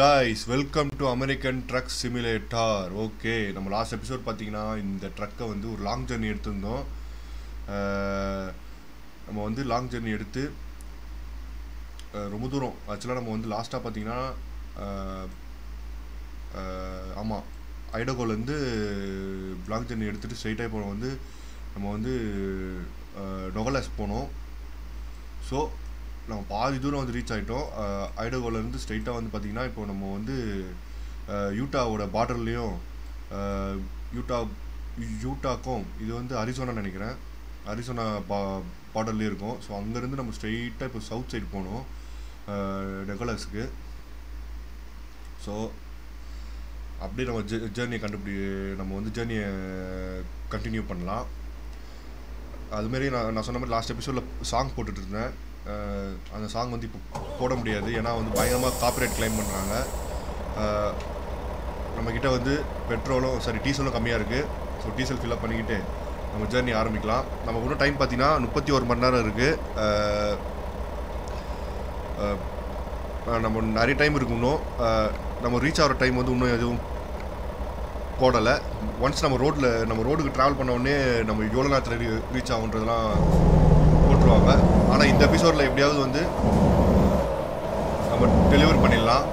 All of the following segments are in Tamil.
Guys welcome to American truck simulator okay நம்ம லாஸ்ட் எபிசோட் பார்த்தீங்கன்னா இந்த ட்ரக்கை வந்து ஒரு லாங் ஜர்னி எடுத்திருந்தோம் அஹ், நம்ம வந்து லாங் ஜர்னி எடுத்து அஹ், ரொம்ப தூரம் ஆக்சுவலாக நம்ம வந்து லாஸ்ட்டாக பார்த்தீங்கன்னா ஆமாம் ஐடகோலேருந்து லாங் ஜர்னி எடுத்துகிட்டு ஸ்ட்ரைட்டாக போனோம் வந்து நம்ம வந்து டொகலாஸ் போனோம் ஸோ நம்ம பாதி தூரம் வந்து ரீச் ஆகிட்டோம் ஐடகோலேருந்து ஸ்ட்ரைட்டாக வந்து பார்த்திங்கன்னா இப்போ நம்ம வந்து அஹ், யூட்டாவோட பார்டர்லேயும் யூட்டா யூட்டாக்கும் இது வந்து அரிசோனா நினைக்கிறேன் அரிசோனா பா பார்டர்லேயும் இருக்கும் ஸோ அங்கேருந்து நம்ம ஸ்ட்ரைட்டாக இப்போ சவுத் சைடு போகணும் டெகோலஸ்க்கு ஸோ அப்படியே நம்ம ஜேர்னியை கண்டுபிடி நம்ம வந்து ஜேர்னியை கண்டினியூ பண்ணலாம் அதுமாரி நான் நான் சொன்ன மாதிரி லாஸ்ட் எபிசோடில் சாங் போட்டுட்டு இருந்தேன் அஹ் அந்த சாங் வந்து இப்போ போட முடியாது ஏன்னா வந்து பயங்கரமாக காப்பிரைட் கிளைம் பண்ணுறாங்க நம்மக்கிட்ட வந்து பெட்ரோலும் சாரி டீசலும் கம்மியாக இருக்குது ஸோ டீசல் ஃபில்அப் பண்ணிக்கிட்டு நம்ம ஜேர்னி ஆரம்பிக்கலாம் நமக்கு இன்னும் டைம் பார்த்தீங்கன்னா முப்பத்தி ஒரு மணி நேரம் இருக்குது நம்ம நிறைய டைம் இருக்கு இன்னும் அஹ் நம்ம ரீச் ஆகிற டைம் வந்து இன்னும் எதுவும் போடலை ஒன்ஸ் நம்ம ரோட்டில் நம்ம ரோடுக்கு ட்ராவல் பண்ண உடனே நம்ம எவ்வளோ நேரத்தில் ரீச் ஆகுன்றதெல்லாம் போட்டுருவாங்க ஆனால் இந்த எபிசோடில் எப்படியாவது வந்து நம்ம டெலிவர் பண்ணிடலாம்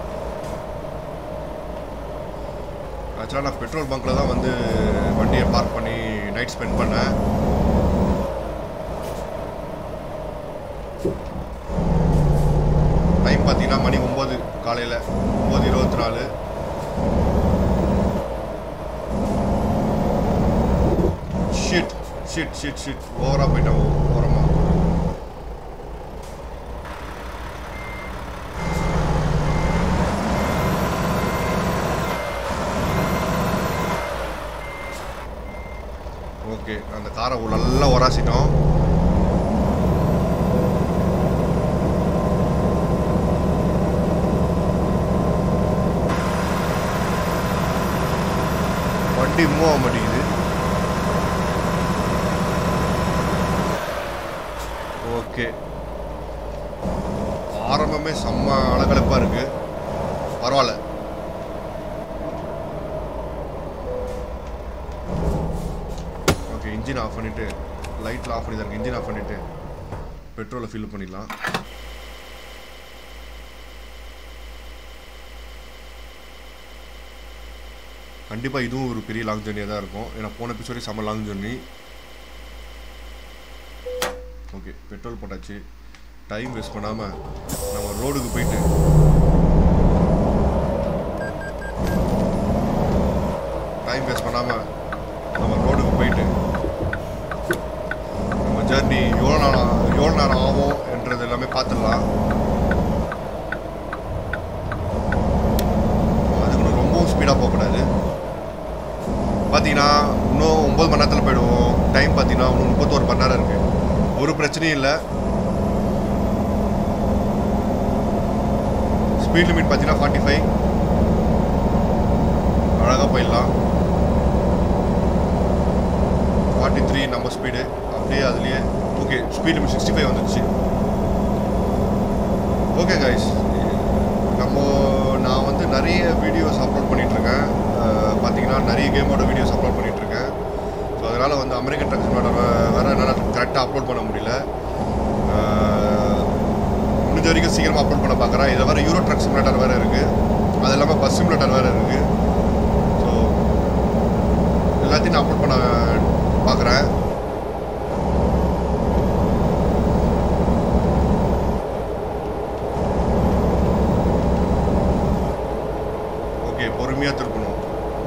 ஆக்சுவலாக நான் பெட்ரோல் பங்க்கில் தான் வந்து வண்டியை பார்க் பண்ணி நைட் ஸ்பெண்ட் பண்ணேன் டைம் பார்த்தீங்கன்னா மணி ஒம்பது காலையில் ஒம்பது இருபத்தி நாலு ஷிட் ஷிட் ஷிட் ஷிட் ஓவராக போயிட்டோம் ஓரமாக ஓகே அந்த காரை நல்லா உராசிட்டோம் வண்டி மூவ் ஆக மாட்டேங்குது ஓகே ஆரம்பமே செம்ம அழகழப்பாக இருக்கு பரவாயில்ல ஓகே இன்ஜின் ஆஃப் பண்ணிட்டு லைட்டில் ஆஃப் பண்ணி தான் இருக்கு இன்ஜின் ஆஃப் பண்ணிட்டு பெட்ரோலை ஃபில் பண்ணிடலாம் கண்டிப்பாக இதுவும் ஒரு பெரிய லாங் ஜர்னியாக தான் இருக்கும் ஏன்னா போன எபிசோடே செம்ம லாங் ஜர்னி ஓகே பெட்ரோல் போட்டாச்சு டைம் வேஸ்ட் பண்ணாமல் நம்ம ரோடுக்கு போயிட்டு டைம் வேஸ்ட் பண்ணாமல் நம்ம ரோடுக்கு போயிட்டு நம்ம ஜர்னி எவ்வளோ நேரம் எவ்வளோ நேரம் ஆகும் என்றது எல்லாமே பார்த்துடலாம் அதுக்கு ரொம்பவும் ஸ்பீடாக போகக்கூடாது பார்த்தீங்கன்னா இன்னும் ஒம்பது மணி நேரத்தில் போயிடுவோம் டைம் பார்த்தீங்கன்னா இன்னும் முப்பத்தோரு மணி நேரம் இருக்குது ஒரு பிரச்சனையும் இல்லை ஸ்பீட் லிமிட் பார்த்தீங்கன்னா ஃபார்ட்டி ஃபைவ் அழகாக போயிடலாம் ஃபார்ட்டி த்ரீ நம்ம ஸ்பீடு அப்படியே அதுலேயே okay speed limit sixty five வந்துச்சு ஓகே கைஸ் நம்ம நான் வந்து நிறைய வீடியோஸ் அப்லோட் பண்ணிகிட்ருக்கேன் பார்த்தீங்கன்னா நிறைய கேமோட வீடியோஸ் அப்லோட் பண்ணிகிட்ருக்கேன் ஸோ அதனால் வந்து அமெரிக்கன் ட்ரக்ஸ் மேலே வேறு என்னால் கரெக்டாக அப்லோட் பண்ண முடியல அஹ், முடிஞ்ச வரைக்கும் சீக்கிரமாக அப்லோட் பண்ண பார்க்குறேன் இதில் வேறு யூரோ ட்ரக் சிமுலேட்டர் வேறு இருக்குது அது இல்லாமல் பஸ் சிமுலேட்டர் வேறு இருக்குது ஸோ எல்லாத்தையும் நான் அப்லோட் பண்ண பார்க்குறேன் ஓகே பொறுமையாக திருப்பணும்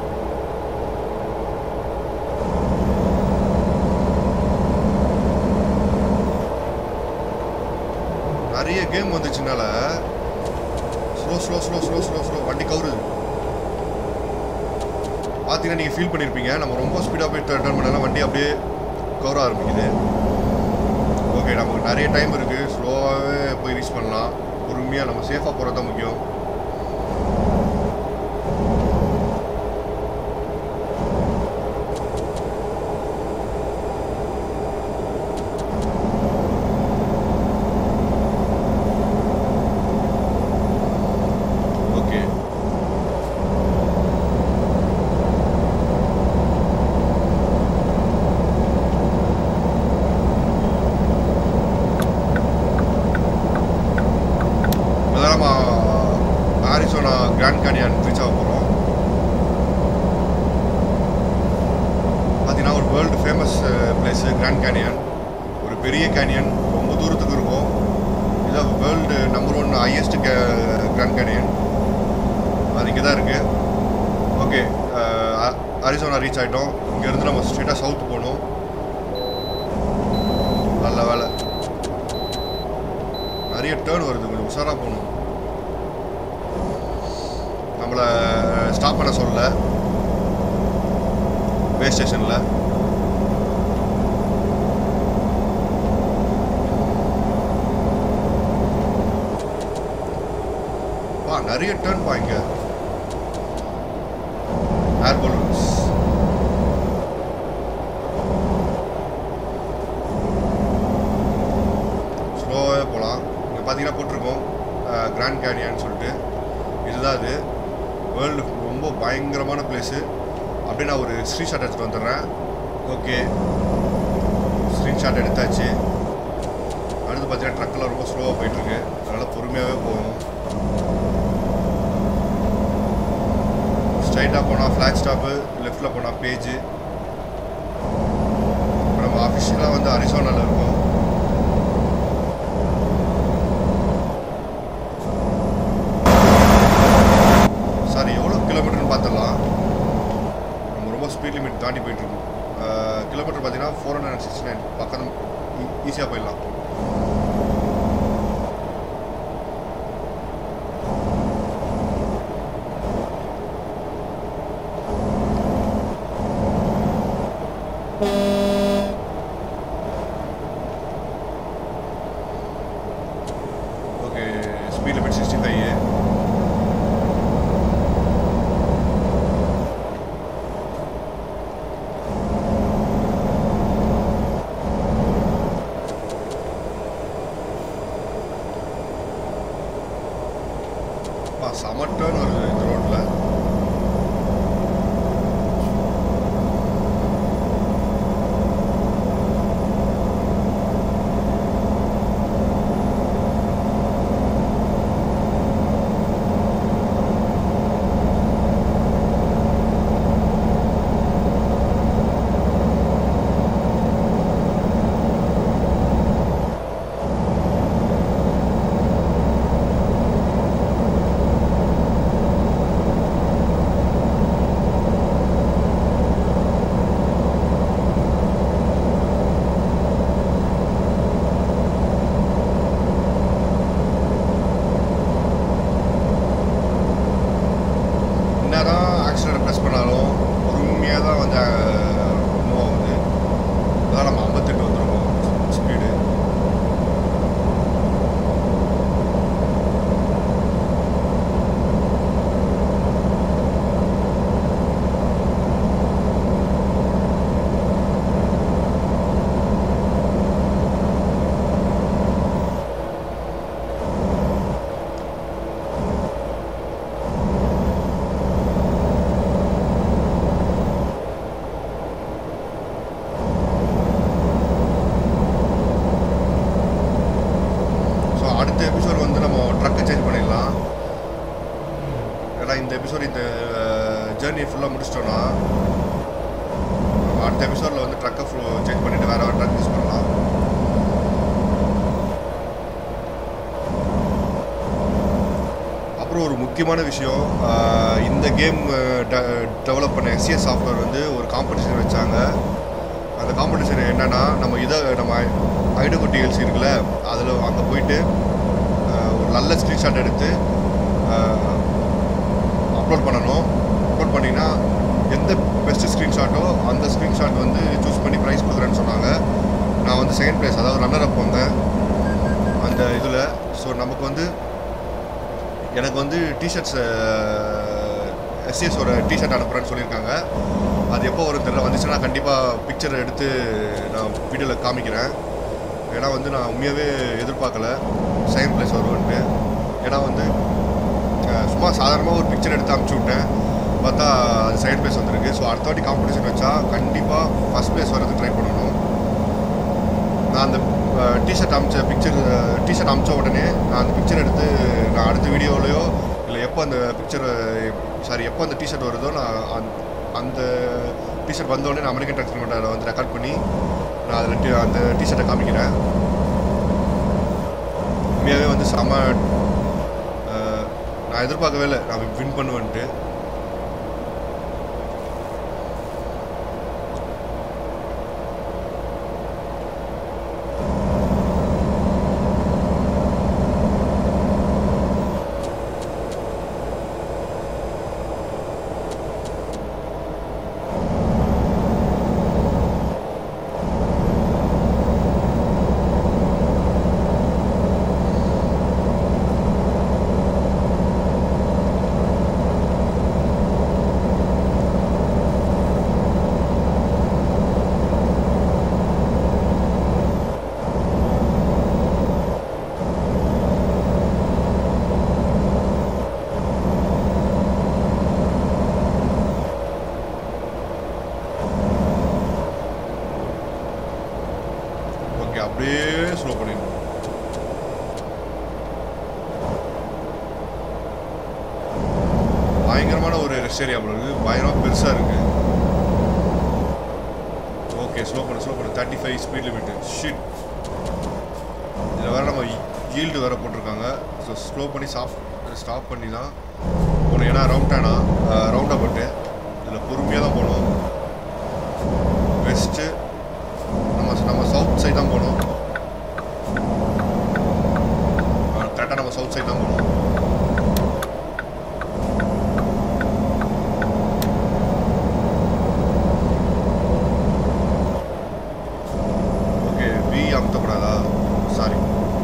நிறைய கேம் வந்துச்சுனால slow slow slow slow slow slow வண்டி கவுருது பார்த்தீங்கன்னா நீங்கள் ஃபீல் பண்ணியிருப்பீங்க நம்ம ரொம்ப ஸ்பீடாக போய் டர்ன் பண்ணலாம் வண்டி அப்படியே கவர் ஆரம்பிக்குது ஓகே நமக்கு நிறைய டைம் இருக்குது ஸ்லோவாகவே போய் ரீச் பண்ணலாம் பொறுமையாக நம்ம சேஃபாக போகிறது தான் முக்கியம் ஓகே கிராண்ட் கேனியன் ரீச் ஆக போகிறோம் பார்த்தீங்கன்னா ஒரு world famous place Grand Canyon ஒரு பெரிய கேனியன் ரொம்ப தூரத்துக்கு இருக்கும் இதான் வேர்ல்டு நம்பர் ஒன் ஹையஸ்ட் கே கிராண்ட் கேனியன் அது இங்கே தான் இருக்குது ஓகே அரிசோனா ரீச் ஆகிட்டோம் இங்கேருந்து நம்ம ஸ்ட்ரெயிட்டாக சவுத் போகணும் நல்ல வேலை நிறைய டேர்ன் வருது கொஞ்சம் உஷாராக போகணும் நம்மளை ஸ்டாப் பண்ண சொல்லல வே ஸ்டேஷனில் வா நிறைய டேர்ன் பா இங்க ஏர் பலூன்ஸ் ஸ்லோவாகவே போகலாம் இங்கே பார்த்தீங்கன்னா போட்டிருக்கோம் கிராண்ட் கேனியான்னு சொல்லிட்டு இதுதான் அது வேர்ல்டு ரொம்ப பயங்கரமான பிளேஸு அப்படியே நான் ஒரு ஸ்க்ரீன்ஷாட் எடுத்துகிட்டு வந்துடுறேன் ஓகே ஸ்க்ரீன்ஷாட் எடுத்தாச்சு அடுத்து பார்த்தீங்கன்னா ட்ரக்கெல்லாம் ரொம்ப ஸ்லோவாக போயிட்டுருக்கு அதனால் பொறுமையாகவே போகும் ஸ்ட்ரைட்டாக போனால் ஃப்ளாக் ஸ்டாப்பு லெஃப்டில் போனால் பேஜு இப்போ நம்ம அஃபிஷியலாக வந்து அரிசோனாவில் இருக்கோம் சாரி எவ்வளோ கிலோமீட்டர்னு பார்த்துடலாம் நம்ம ரொம்ப ஸ்பீட் லிமிட் தாண்டி போயிட்டுருக்கோம் கிலோமீட்டர் பார்த்தீங்கன்னா four hundred and sixty nine பக்கம் ஈஸியாக போயிடலாம் okay speed limit sixty five செம டேர்ன் வருது இந்த ரோட்டில் என்னதான் ஆக்சிடென்ட் ப்ரெஸ் பண்ணாலும் பொறுமையாக தான் வந்து மூவ் ஆகுது அதான் நம்ம ஐம்பத்தெட்டு வந்துருக்கோம் ஸ்பீடு ஸோ அடுத்த எபிசோட் வந்து நம்ம ட்ரக்கை சேஞ்ச் பண்ணிடலாம் ஏன்னா இந்த எபிசோட் இந்த ஜேர்னி ஃபுல்லாக முடிச்சிட்டோன்னா நம்ம அடுத்த எபிசோடில் வந்து ட்ரக்கை சேஞ்ச் பண்ணிவிட்டு வேறு வேறு ட்ரக் யூஸ் பண்ணலாம் அப்புறம் ஒரு முக்கியமான விஷயம் ஆஹ் இந்த கேம் டெவலப் பண்ண எஸ்சிஎஸ் சாஃப்ட்வேர் வந்து ஒரு காம்படிஷன் வச்சாங்க அந்த காம்படிஷன் என்னன்னா நம்ம இதை நம்ம ஐடகுட்டி எல்சி இருக்குல்ல அதில் அங்கே போயிட்டு ஆஹ் ஒரு நல்ல ஸ்க்ரீன்ஷாட் எடுத்து அப்லோட் பண்ணணும் அப்லோட் பண்ணிங்கன்னா எந்த பெஸ்ட் ஸ்க்ரீன்ஷாட்டோ அந்த ஸ்க்ரீன்ஷாட் வந்து சூஸ் பண்ணி ப்ரைஸ் கொடுக்குறேன்னு சொன்னாங்க நான் வந்து செகண்ட் ப்ரைஸ் அதாவது ரன்னர் அப் வந்தேன் அந்த இதில் ஸோ நமக்கு வந்து எனக்கு வந்து டிஷர்ட்ஸ் எஸ்சிஎஸோட டிஷர்ட் அனுப்புகிறேன்னு சொல்லியிருக்காங்க அது எப்போ வரும் தெரியல வந்துச்சுன்னா கண்டிப்பாக பிக்சர் எடுத்து நான் வீடியோவில் காமிக்கிறேன் ஏன்னா வந்து நான் உண்மையாகவே எதிர்பார்க்கல செகண்ட் ப்ளேஸ் வருவேன்ட்டு ஏன்னா வந்து அஹ், சும்மா சாதாரணமாக ஒரு பிக்சர் எடுத்து அனுப்பிச்சி விட்டேன் பார்த்தா அது செகண்ட் ப்ளேஸ் வந்திருக்கு ஸோ அடுத்த வாட்டி காம்படிஷன் வச்சா கண்டிப்பாக ஃபஸ்ட் ப்ளேஸ் வரதுக்கு ட்ரை பண்ணணும் நான் அந்த டிஷர்ட் அமிச்ச பிக்சர் டிஷர்ட் அமிச்ச உடனே நான் அந்த பிக்சர் எடுத்து நான் அடுத்த வீடியோலையோ இல்லை எப்போ எப்போ அந்த பிக்சர் சாரி எப்போ அந்த டிஷர்ட் வருதோ நான் அந்த- அந்த டிஷர்ட் வந்தோடனே நான் அமெரிக்கன் ட்ரக் சினிமாவில் வந்து ரெக்கார்ட் பண்ணி நான் அதில் அந்த டிஷர்ட்டை காமிக்கிறேன் உண்மையாகவே வந்து செம அஹ், நான் எதிர்பார்க்கவே இல்லை நான் வின் பண்ணுவேன்ட்டு ஓகே அப்படியே ஸ்லோ பண்ணிடணும் பயங்கரமான ஒரு ரெஸ்ட் ஏரியா போல இருக்குது பயங்கரமாக பெருசாக இருக்குது ஓகே ஸ்லோ பண்ணு ஸ்லோ பண்ணு thirty five speed limit shit இதில் வேறு நம்ம ஈல்டு வேறு போட்டிருக்காங்க ஸோ ஸ்லோ பண்ணி சாஃப் ஸ்டாப் பண்ணி தான் போகணும் ஏன்னா ரவுண்ட் ஆனா ரவுண்டாக போட்டு இதில் பொறுமையாக தான் போகணும் வெஸ்ட்டு நம்ம நம்ம சவுத் சைடு தான் போகணும் கரெக்டாக நம்ம சவுத் சைடு தான் போகணும் ஓகே வி அமுத்தக்கூடாதா சாரி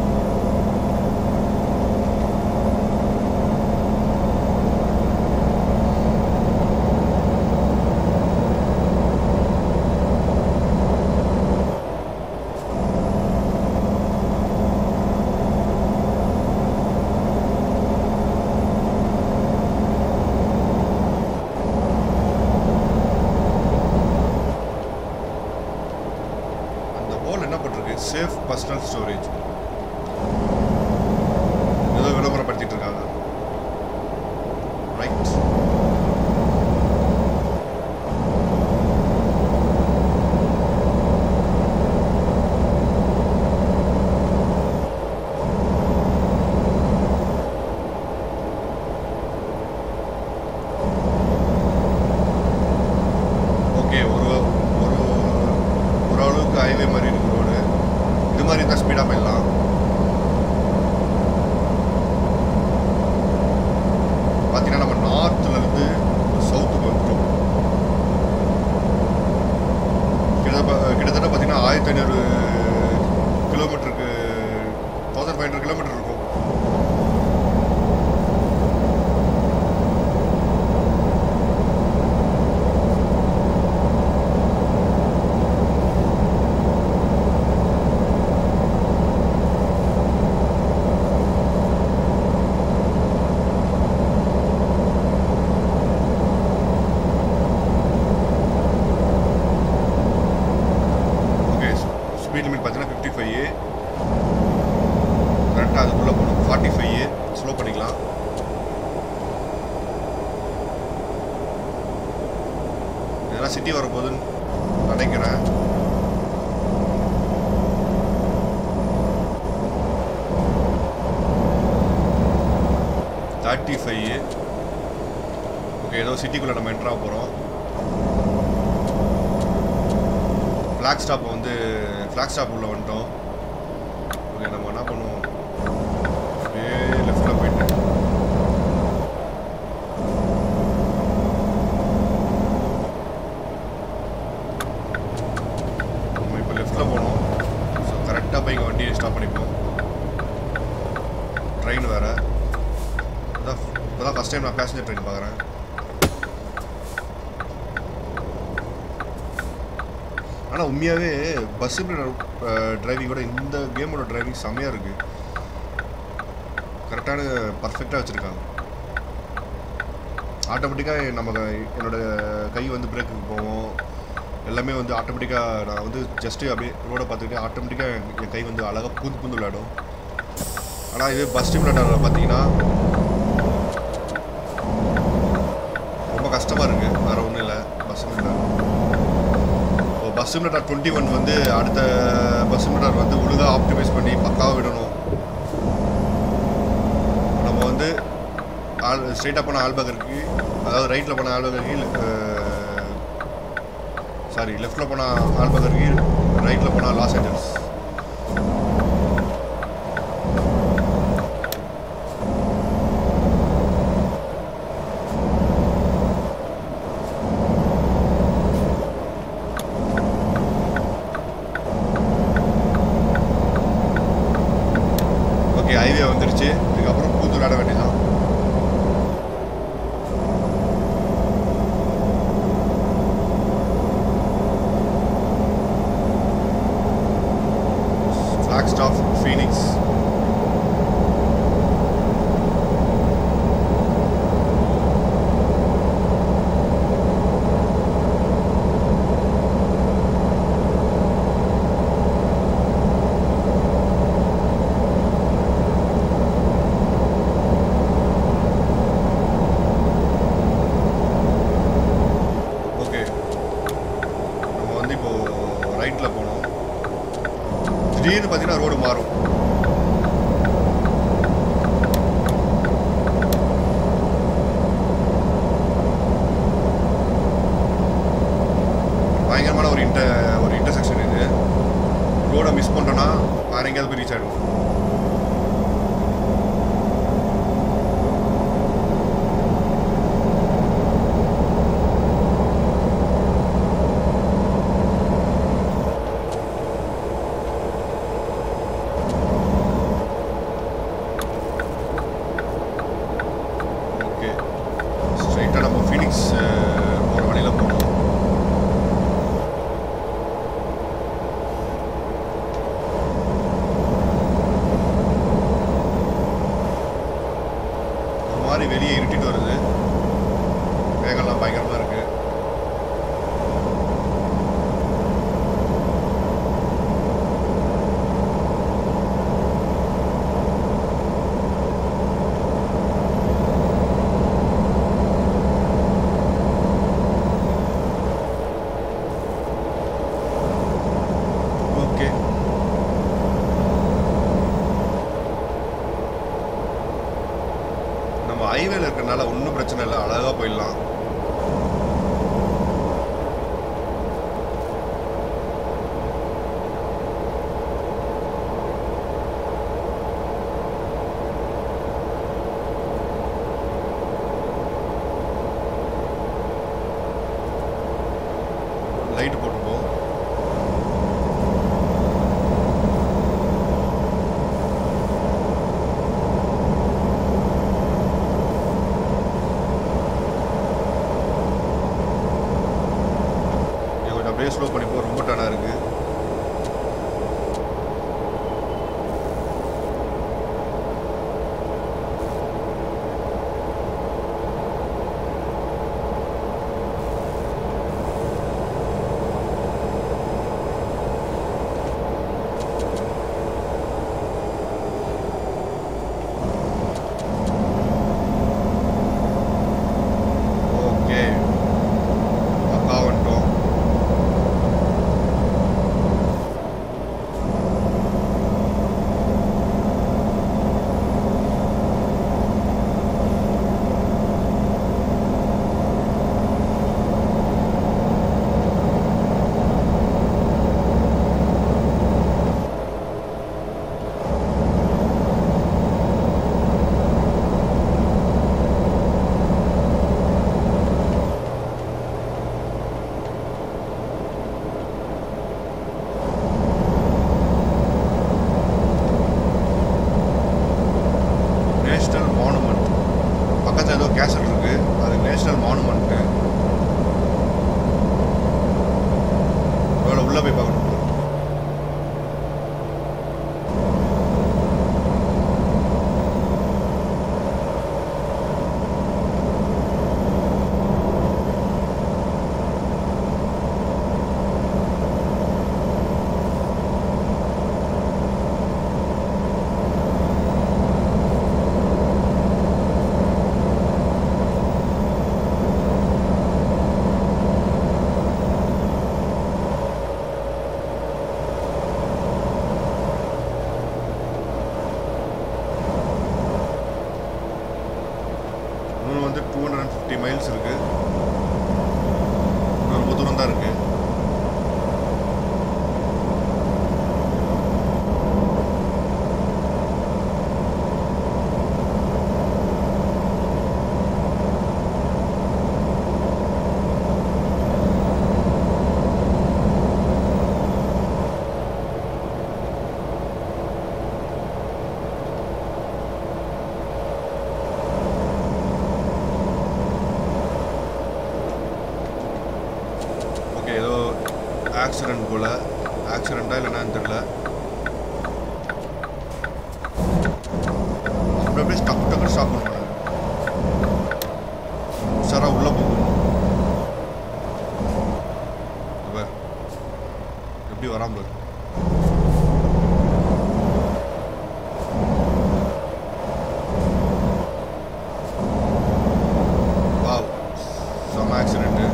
அந்த போல் என்ன போட்டிருக்கு சேஃப் பர்சனல் ஸ்டோரேஜ் ஏதோ விளம்பரப்படுத்திட்டு இருக்காங்க ரைட் ஓகே ஒரு ஒரு ஓரளவுக்கு ஹைவே மாதிரி இருக்கு ரோடு இது மாதிரி இருந்தால் ஸ்பீடாக போயிடலாம் பார்த்தீங்கன்னா நம்ம நார்த்ல இருந்து சவுத்துக்கு வந்துட்டோம் கிட்டத்தட்ட கிட்டத்தட்ட பார்த்தீங்கன்னா ஆயிரத்தி ஐநூறு கிலோமீட்டருக்கு தௌசண்ட் ஃபைவ் ஹண்ட்ரட் கிலோமீட்டர் இருக்கும் ஓகே ஸ்பீட் லிமிட் பார்த்தீங்கன்னா ஃபிஃப்டி ஃபைவ் கரெக்டாக அதுக்குள்ளே போகணும் ஃபார்ட்டி ஃபைவ் ஸ்லோ பண்ணிக்கலாம் இதெல்லாம் சிட்டி வரப்போகுதுன்னு நினைக்கிறேன் தேர்ட்டி ஃபைவ் ஓகே ஏதோ சிட்டிக்குள்ளே நம்ம என்ட்ராக போகிறோம் ஃப்ளாக் ஸ்டாப் வந்து ஃப்ளாக் ஸ்டாப் உள்ள வந்துட்டோம் ஓகே நம்ம என்ன பண்ணுவோம் அப்படியே லெஃப்டில் போயிட்டு நம்ம இப்போ லெஃப்டில் போனோம் ஸோ கரெக்டாக போய் இங்கே வண்டியை ஸ்டாப் பண்ணிப்போம் ட்ரெயின் வேறு அதான் இப்போ தான் ஃபஸ்ட் டைம் நான் பேசஞ்சர் ட்ரெயின் பார்க்குறேன் ஆனால் உண்மையாகவே பஸ் டிரைவிங்கோட இந்த கேமோட டிரைவிங் செம்மையாக இருக்குது கரெக்டான பர்ஃபெக்டாக வச்சுருக்காங்க ஆட்டோமேட்டிக்காக நம்ம க- என்னோட கை வந்து பிரேக்குக்கு போவோம் எல்லாமே வந்து ஆட்டோமேட்டிக்காக நான் வந்து ஜஸ்ட்டு அப்படியே ரோடை பார்த்துக்கிட்டு ஆட்டோமேட்டிக்காக என் கை வந்து அழகாக பூந்து பூந்து விளையாடும் ஆனால் இது பஸ் ஸ்டிமுலேட்டரில் பார்த்தீங்கன்னா கஷ்டமாக இருக்குது வேறு ஒன்றும் இல்லை பஸ் சிமுலேட்டர் இப்போ பஸ் சிமுலேட்டர் டுவெண்ட்டி ஒன் வந்து அடுத்த பஸ் சிமுலேட்டர் வந்து ஒழுங்காக ஆப்டிமைஸ் பண்ணி பக்காவாக விடணும் நம்ம வந்து ஆல் ஸ்ட்ரெயிட்டாக போன ஆல்பகருக்கு அதாவது ரைட்டில் போன ஆல்பகருக்கு சாரி லெஃப்ட்டில் போன ஆல்பகருக்கு ரைட்டில் போனால் லாஸ் ஏஞ்சல்ஸ் ஓகே ஹைவே வந்துருச்சு இதுக்கப்புறம் பூந்து விளையாட வேண்டியதான் ஃபிளாக் ஸ்டாஃப் ஃபீனிக்ஸ் ஓகே நம்ம வந்து இப்போ ரைட்டில் போனோம் திடீர்னு பார்த்தீங்கன்னா ரோடு மாறும் பயங்கரமான ஒரு இன்ட ஒரு இன்டர்செக்ஷன் இது ரோடை மிஸ் பண்ணிட்டோன்னா வேற எங்கேயாவது போய் ரீச் ஆகிடும் ஓகே ஸ்ட்ரைட்டாக நம்ம ஃபீனிக்ஸ் போகிற வழியில் போகணும் ஒரு மாதிரி வெளியே இருட்டிட்டு வருது வேகம்லாம் பயங்கரமாக இருக்கு ஓகே நம்ம ஹைவேல இருக்கறனால ஒன்றும் பிரச்சனை இல்லை அழகாக போயிடலாம் லைட் போட்டுப்போம் two hundred and fifty miles இருக்குது இன்னும் ரொம்ப தூரம் தான் இருக்குது ஓகே ஏதோ ஆக்சிடென்ட் போல் ஆக்சிடெண்ட்டா இல்லை என்னன்னு தெரில அப்படி அப்படியே டக்கு டக்கு ஸ்டாப் பண்ணுவாங்க சாரா உள்ளே போகும் இவ, எப்படி வராம பாரு. வாவ் செம accident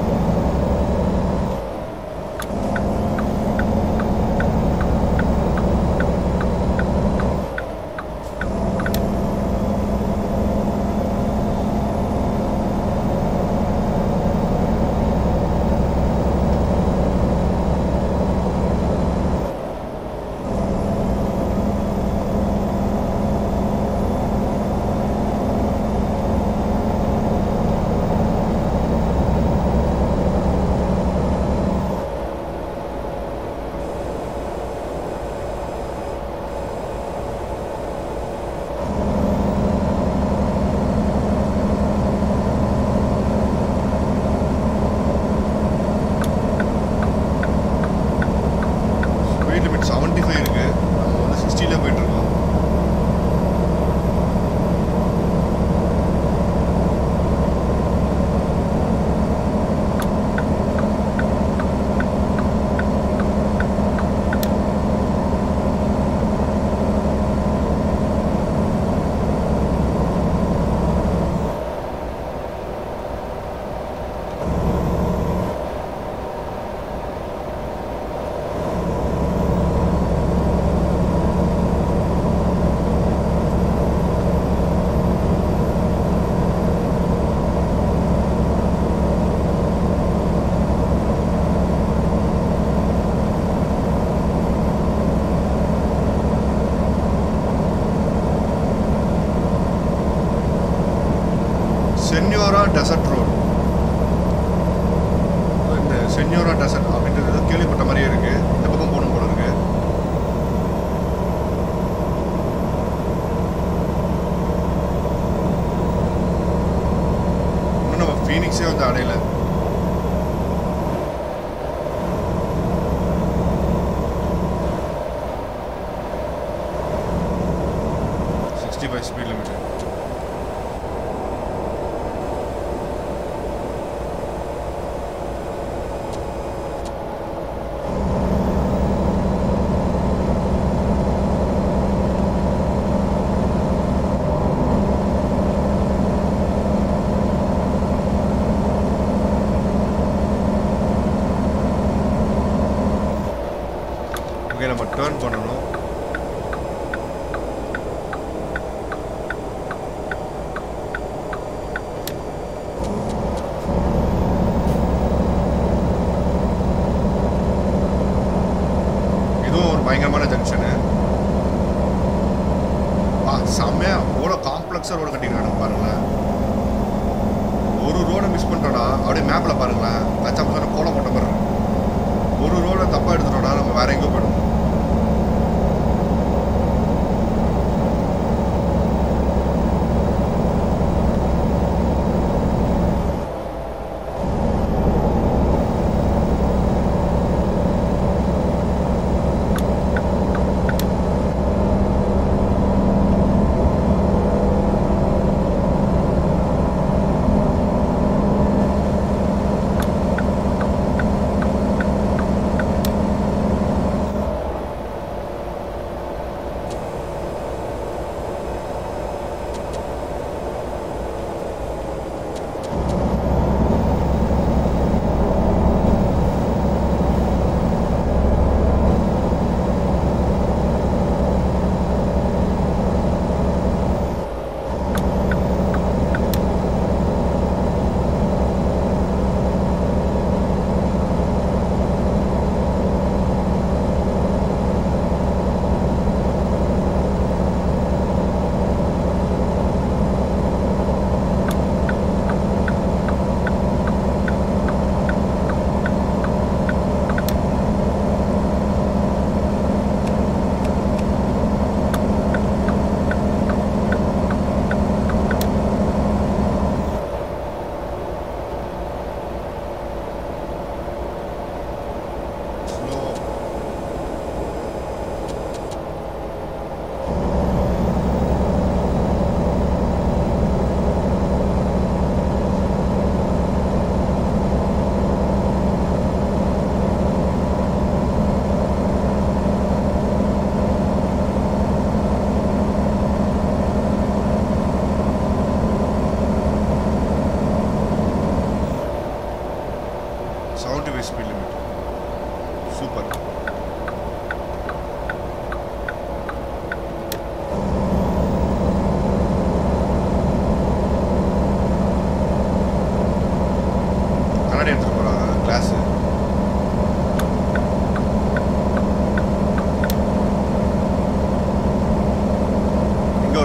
speed limit seventy five இருக்கு நம்ம வந்து சிக்ஸ்டியில் போயிட்டு இருக்கோம் சென்யோரா டெசர்ட் ரோடு இந்த சென்யோரா டெசர்ட் அப்படின்றது ஏதோ கேள்விப்பட்ட மாதிரியே இருக்கு இந்த பக்கம் போகணும் போல இருக்கு இன்னும் நம்ம ஃபீனிக்ஸே வந்து அடையல sixty five speed limit okay நம்ம டேர்ன் பண்ணணும் இதுவும் ஒரு பயங்கரமான ஜங்ஷனு வா செம்மையா எவ்வளோ காம்ப்ளெக்ஸாக ரோடு கட்டிக்கிறானு பாருங்களேன் ஒரு ரோடை மிஸ் பண்ணிட்டோம்னா அப்படியே மேப்பில் பாருங்களேன் கச்சா பச்சா கோலம் போட்ட மாதிரி இருக்கு. ஒரு ரோடை தப்பாக எடுத்துட்டோம்னா நம்ம வேற எங்கேயோ போயிடும்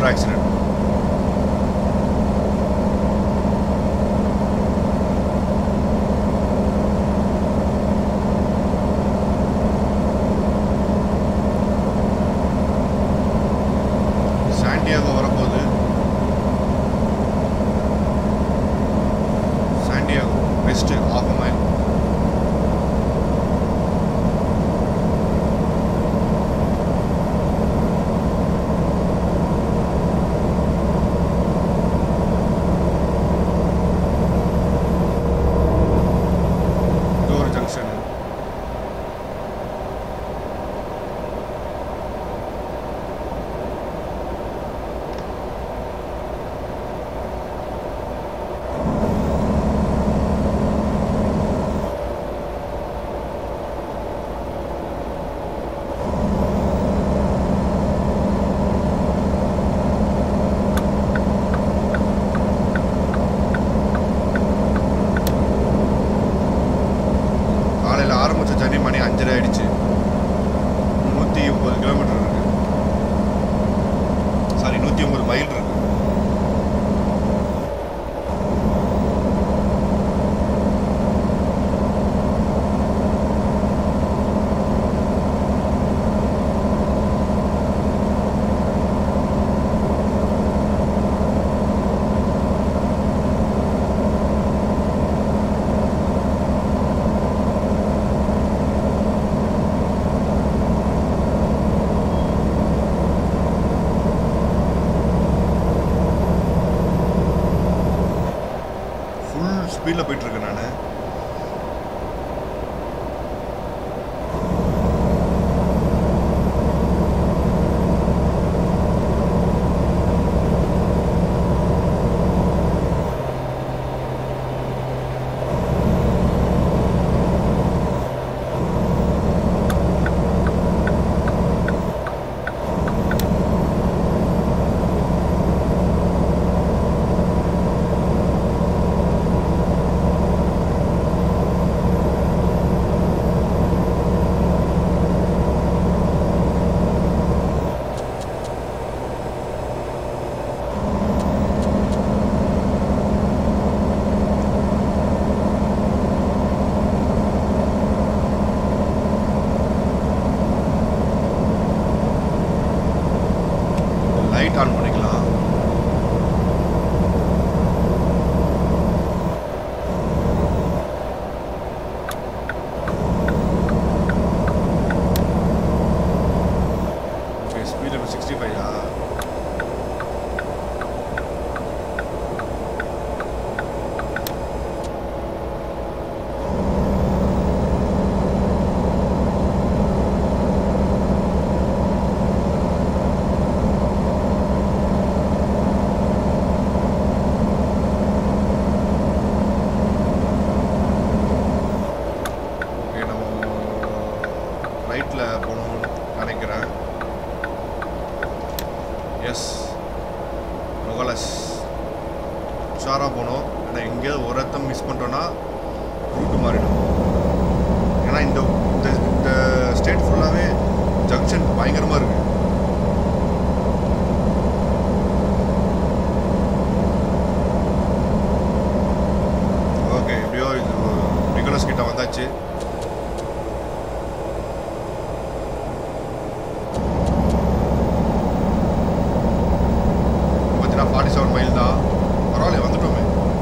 another accident. சாண்டியாகோ வரப்போகுது சாண்டியாகோ வெஸ்ட் ஆஃப் மைல் இது ஒரு ஜங்ஷன் காலையில் ஆரம்பிச்ச ஜர்னி மணி அஞ்சரை ஆயிடுச்சு நூற்றி ஒம்பது கிலோமீட்டர் இருக்கு சாரி நூற்றி ஒம்பது மைல் இருக்கு ஃபுல் ஸ்பீடில் போயிட்டுருக்கேன் நான் லைட் ஆன் பண்ணிக்கலாம் ஓகே ஸ்பீட் இப்போ சிக்ஸ்டி ஃபைவா ஓகே நம்ம ரைட்டில் போகணும்னு நினைக்கிறேன் எஸ் நொகலஸ் உஷாராக போகணும் ஏன்னா எங்கேயாவது ஒரு இடத்த மிஸ் பண்ணிட்டோன்னா ரூட்டு மாறிடும் ஏன்னா இந்த இந்த இந்த ஸ்டேட் ஃபுல்லாகவே ஜங்ஷன் பயங்கரமாக இருக்குது ஓகே எப்படியோ இது நிக்கோலஸ் கிட்ட வந்தாச்சு பார்த்தீங்கன்னா ஃபார்ட்டி செவன் மைல் தான் பரவாயில்ல வந்துட்டோமே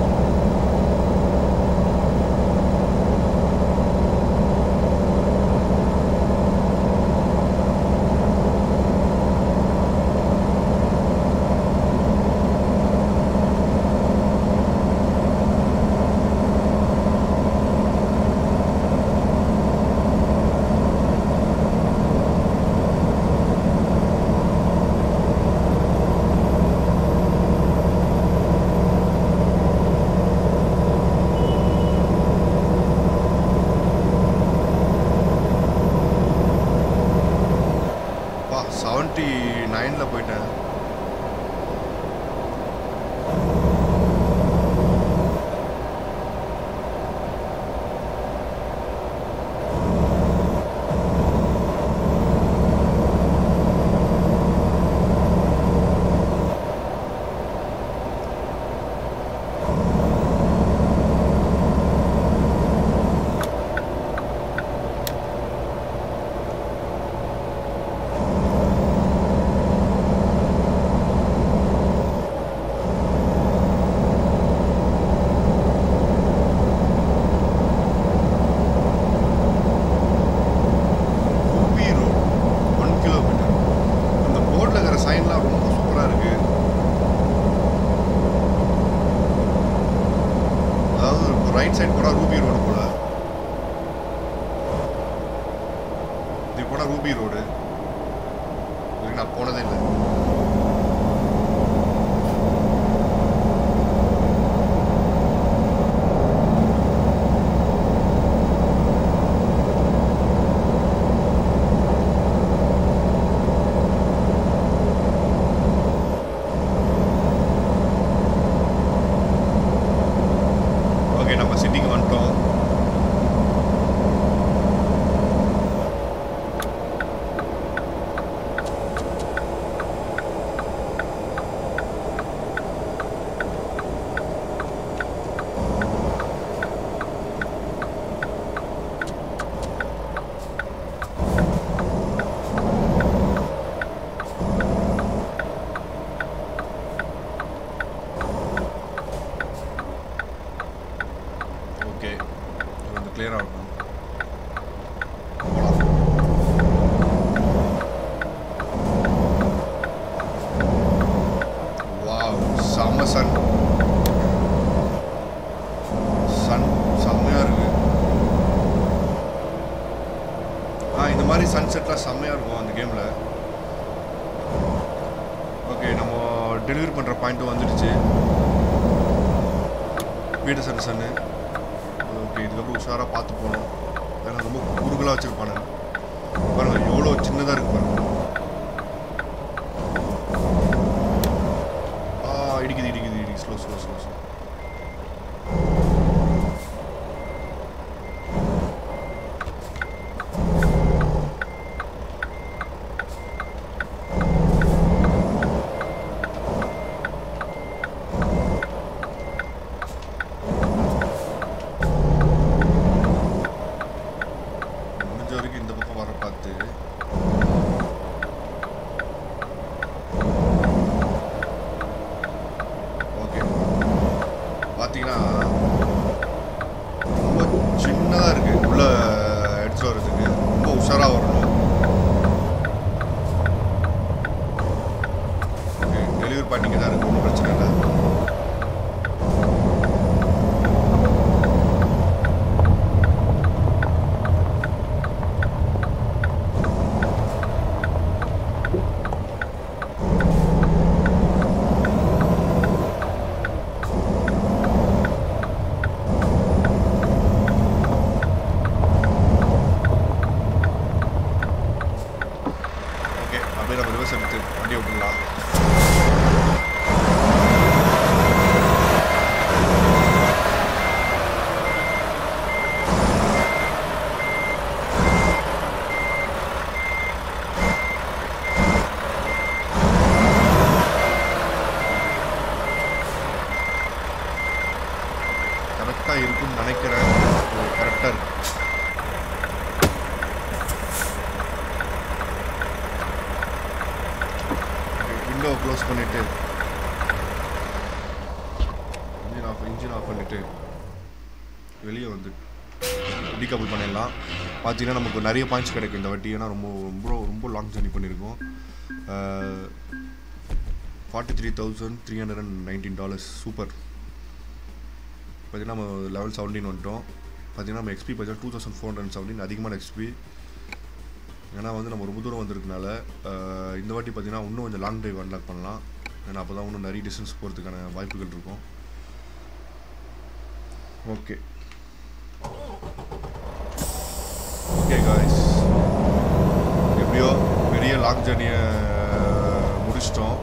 பா செவன்ட்டி நைனில் போயிட்டேன் டெலிவரி பண்ணுற பாயிண்ட்டும் வந்துடுச்சு பீட்டர்சன் சன்னு ஓகே இதுக்கப்புறம் உஷாராக பார்த்து போகணும் ஏன்னா ரொம்ப குறுகலாக வச்சுருப்பானுங்க பாருங்க எவ்வளோ சின்னதாக இருக்கு பாருங்க ஆ இடிக்குது இடிக்குது இடிக்குது ஸ்லோ ஸ்லோ ஸ்லோ ஸ்லோ முடிஞ்ச வரைக்கும் இந்த பக்கம் வர பார்த்து ஓகே பார்த்தீங்கன்னா ரொம்ப சின்னதாக இருக்குது உள்ள எடுத்துட்டு வர்றதுக்கு ரொம்ப உஷாராக வரணும் ஓகே டெலிவரி பாட்டிங்க தான் இருக்குது ஒன்றும் பிரச்சனை இல்லை ஓகே அப்படியே நம்ம ரிவர்ஸ் எடுத்து வண்டி விட்டுடலாம் கரெக்டாக இருக்குன்னு நினைக்கிறேன் கரெக்டாக இருக்கு விண்டோ க்ளோஸ் பண்ணிட்டு இன்ஜின் ஆஃப் இன்ஜின் ஆஃப் பண்ணிட்டு வெளியே வந்து டீகபிள் பண்ணிடலாம் பார்த்தீங்கன்னா நமக்கு நிறைய பாயிண்ட்ஸ் கிடைக்கும் இந்த வாட்டி ஏன்னா ரொம்ப ரொம்ப ரொம்ப லாங் ஜர்னி பண்ணியிருக்கோம் forty three thousand three hundred and nineteen dollars super பார்த்தீங்கன்னா நம்ம லெவல் செவன்டீன் வந்துட்டோம் பார்த்தீங்கன்னா நம்ம எக்ஸ்பி பார்த்தீங்கன்னா two thousand four hundred seventeen அதிகமான எக்ஸ்பி ஏன்னா வந்து நம்ம ரொம்ப தூரம் வந்திருக்கனால அஹ், இந்த வாட்டி பார்த்தீங்கன்னா இன்னும் கொஞ்சம் லாங் டிரைவ் அன்லாக் பண்ணலாம் ஏன்னா அப்போ தான் இன்னும் நிறைய டிஸ்டன்ஸ் போகிறதுக்கான வாய்ப்புகள் இருக்கும் ஓகே ஓகே காய்ஸ் எப்படியோ பெரிய லாங் ஜர்னியை முடிச்சிட்டோம்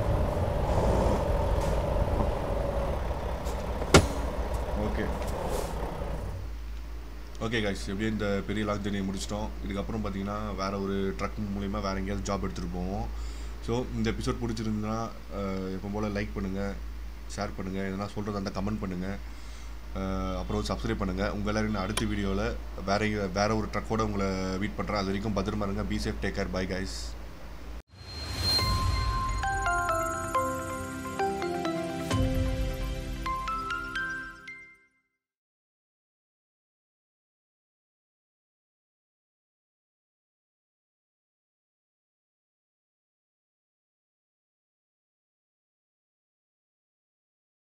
ஓகே ஓகே காய்ஸ் எப்படியும் இந்த பெரிய லாங் ஜர்னியை முடிச்சிட்டோம் இதுக்கப்புறம் பார்த்தீங்கன்னா வேறு ஒரு ட்ரக் மூலிமா வேறு எங்கேயாவது ஜாப் எடுத்துகிட்டு போவோம் ஸோ இந்த எபிசோட் பிடிச்சிருந்ததுன்னா எப்போ போல் லைக் பண்ணுங்கள் ஷேர் பண்ணுங்கள் எதனா சொல்கிறதா இருந்தால் கமெண்ட் பண்ணுங்கள் அப்புறம் சப்ஸ்கிரைப் பண்ணுங்கள் உங்கள் எல்லாரும் நான் அடுத்த வீடியோவில் வேற வேறு ஒரு ட்ரக்கோட உங்களை மீட் பண்ணுறேன் அது வரைக்கும் பத்திரமா இருங்க be safe take care bye guys